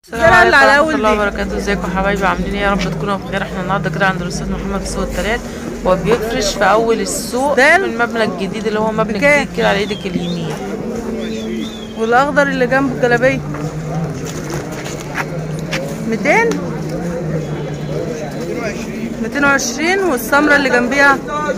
الزرع اللي على اول الله دي وبركاته ازيكم يا حبايبي عاملين ايه يا رب تكونوا بخير احنا النهارده كده عند الاستاذ محمد في سوق التلات هو بيفرش في اول السوق ده من المبنى الجديد اللي هو مبنى بكام؟ جديد كده على ايدك اليمين والاخضر اللي جنبه الجلابيه 200 220 والسمرة اللي جنبيها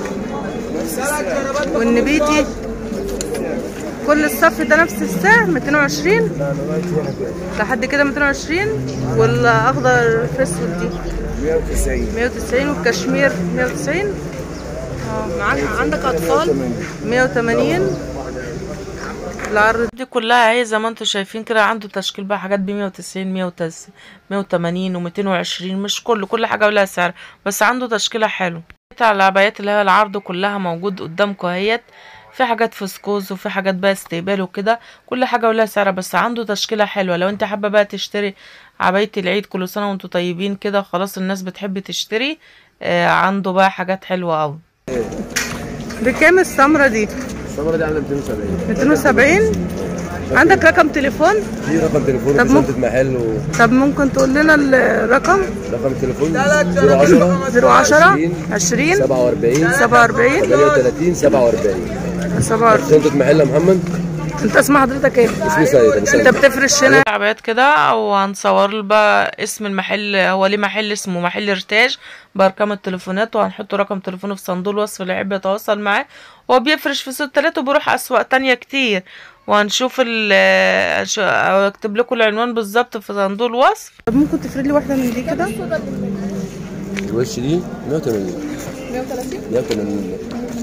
والنبيتي كل الصف ده نفس السعر 220 لحد كده 220 والاخضر في اسود دي 190 190 والكشمير 190 اه معاك عندك اطفال 180 العرض دي كلها هي زي ما انتم شايفين كده عنده تشكيل بقى حاجات ب 190 180 و220 مش كله كل حاجه ولها سعر بس عنده تشكيله حلو على العبايات اللي هي العرض كلها موجود قدامكم اهيت في حاجات فسكوز وفي حاجات بقى استقبال وكده كل حاجه ولها سعر بس عنده تشكيله حلوه لو انت حابه بقى تشتري عبايه العيد كل سنه وانتم طيبين كده خلاص الناس بتحب تشتري آه عنده بقى حاجات حلوه قوي بكام السمرة دي؟ السمرة دي عاملة 270 270 عندك رقم تليفون؟ في رقم تليفون طب في ممكن- شنطة محل طب ممكن تقول لنا الرقم؟ ورقم التليفون 010 010 20 47 47 38 47 47 شنطة محل يا محمد انت اسم حضرتك ايه؟ اسمي سيد ابو انت سيد بتفرش هنا عبايات كده او هنصور بقى اسم المحل هو ليه محل اسمه محل ارتاج بارقام التليفونات وهنحط رقم تليفونه في صندوق الوصف اللي يحب يتواصل معاه هو بيفرش في سوق تلاتة وبيروح اسواق تانية كتير وهنشوف ال أش- أو اكتب لكم العنوان بالظبط في صندوق الوصف طب ممكن تفرد لي واحدة من دي كده؟ الوش دي 180 130 180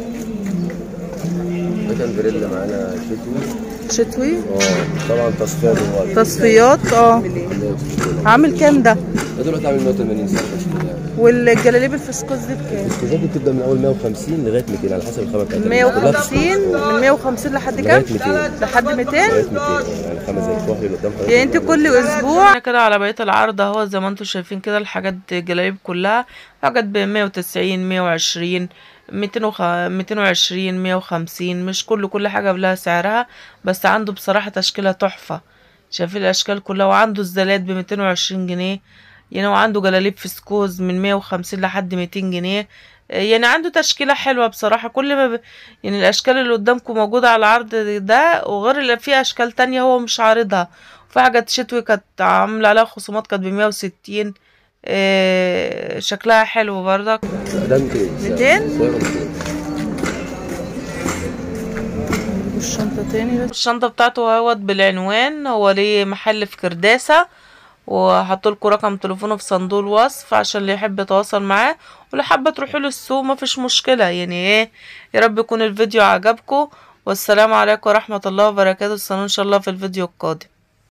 ده كان بريلا معانا شتوي شتوي اه طبعا تصفية دلوقتي تصفيات اه عامل كام ده؟ ده دلوقتي عامل 180 سنة تشكيل يعني والجلاليب الفسكوز دي بكام؟ الكوزات دي بتبدأ من أول 150 لغاية 200 على حسب الخامة بتاعتها 150 من 150 لحد كام؟ لغاية 200 لحد 200 لغاية 200 يعني خمس زي الكحل اللي قدام حضرتك يعني انت كل اسبوع احنا كده على بقية العرض اهو زي ما انتم شايفين كده الحاجات الجلاليب كلها حاجات ب 190 120 200 وخ... 220 150 مش كل كل حاجة بلها سعرها بس عنده بصراحة تشكيلة تحفة شايفين الاشكال كلها وعنده الزلات ب 220 جنيه يعني وعنده جلاليب فسكوز من 150 لحد 200 جنيه يعني عنده تشكيلة حلوة بصراحة كل ما ب... يعني الأشكال اللي قدامكم موجودة على العرض ده وغير اللي في أشكال تانية هو مش عارضها في حاجات شتوي كانت عاملة عليها خصومات كانت بمية وستين إيه شكلها حلو برضك ده 200 200 سعره 200 والشنطة تاني بس الشنطة بتاعته اهوت بالعنوان هو ليه محل في كرداسة وهحطلكوا رقم تليفونه في صندوق الوصف عشان اللي يحب يتواصل معاه ولو حابة تروحوا له السوق مفيش مشكلة يعني ايه يا رب يكون الفيديو عجبكم والسلام عليكم ورحمة الله وبركاته استنوا ان شاء الله في الفيديو القادم